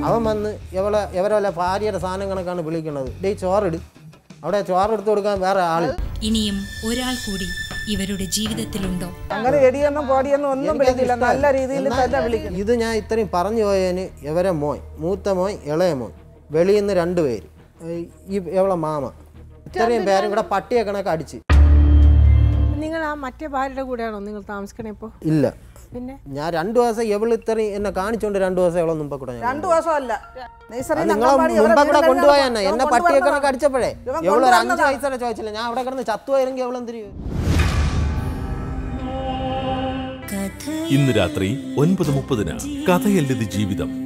അവൻ വന്ന് എവളെ എവരല്ല ഭാര്യയുടെ സാധനം കണക്കാണ് വിളിക്കുന്നത് ഡേ ചോറിട് അവിടെ ചോറെടുത്ത് കൊടുക്കാൻ വേറെ ആള് ഇനിയും ഒരാൾ കൂടി ഇവരുടെ ജീവിതത്തിലുണ്ടോ അങ്ങനെ എടിയെന്നും പൊടിയെന്നും ഒന്നും വിളിക്കില്ല നല്ല രീതിയിൽ തന്നെ വിളിക്കും ഇത് ഞാൻ ഇത്രയും പറഞ്ഞു പോയതിന് ഇവരെ മോൻ മൂത്ത മോൻ ഇളയ മോൻ വെളിയിൽ നിന്ന് രണ്ടുപേര് ഏഹ് ഈ എവളെ മാമ ഇത്രയും പേരും കൂടെ പട്ടിയെ കണക്ക് അടിച്ച് നിങ്ങൾ ആ മറ്റേ ഭാര്യയുടെ കൂടെയാണോ നിങ്ങൾ താമസിക്കണേ ഇപ്പോൾ ഇല്ല പിന്നെ ഞാൻ രണ്ടു ദിവസം എവള് ഇത്രയും എന്നെ കാണിച്ചോണ്ട് രണ്ടു ദിവസം എവളെ മുമ്പ് കൂടെ ഞാൻ രണ്ടു ദിവസമല്ല നഴ്സറി അത് നിങ്ങളെ മുമ്പേ കൂടെ കൊണ്ടുപോയ എന്നെ എന്നെ പട്ടിയെ കണക്ക് അടിച്ചപ്പോഴേ എവള് ഒരു അഞ്ച് വയസ്സോടെ ചോദിച്ചില്ല ഞാൻ അവിടെ കിടന്ന് ചത്തുവായിരുന്നെങ്കിൽ എവളെന്തിരി കഥ ഇന്ന് രാത്രി ഒൻപത് മുപ്പതിന് കഥയല്ലത് ജീവിതം